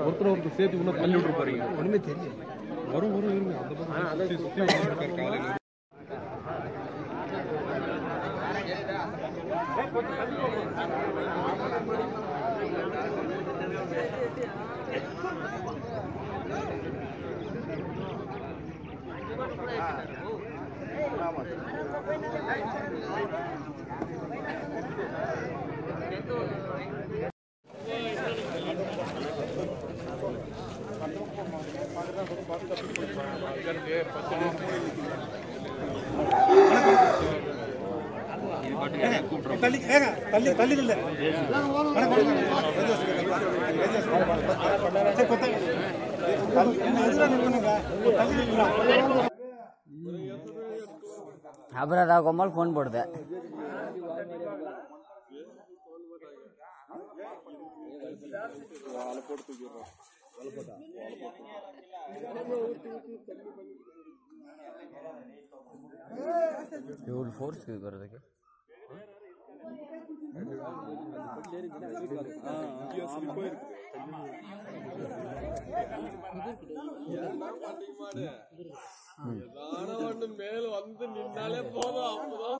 ஒருத்தர் ஒருத்தர் சேர்த்து இன்னும் தள்ளி விட்டு போறீங்க ஒண்ணுமே தெரியல வரும் வரும் இருங்க அந்த பக்கம் சுத்தி சுத்தி வந்துட்டு இருக்காரு காலையில தள்ளி ஏங்க தள்ளி தள்ளி இல்ல அப்புறம் நான் கொம்மால் ஃபோன் போடுது இவ்வளோ ஃபோர்ஸ் இருக்கிறதுக்கு மேல வந்து நின்னாலே போதும் அப்பதான்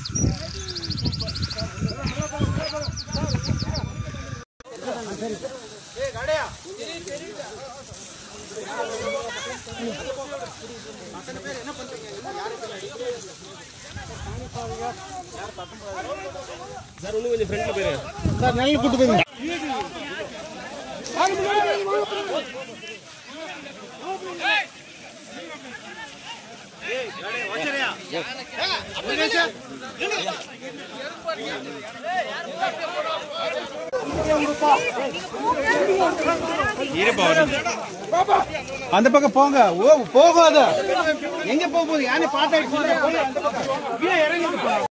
சார் நல்ல கூட்டு போயிருங்க அந்த பக்கம் போங்க ஓ போகாத எங்க போக போகுது யானை பார்த்தா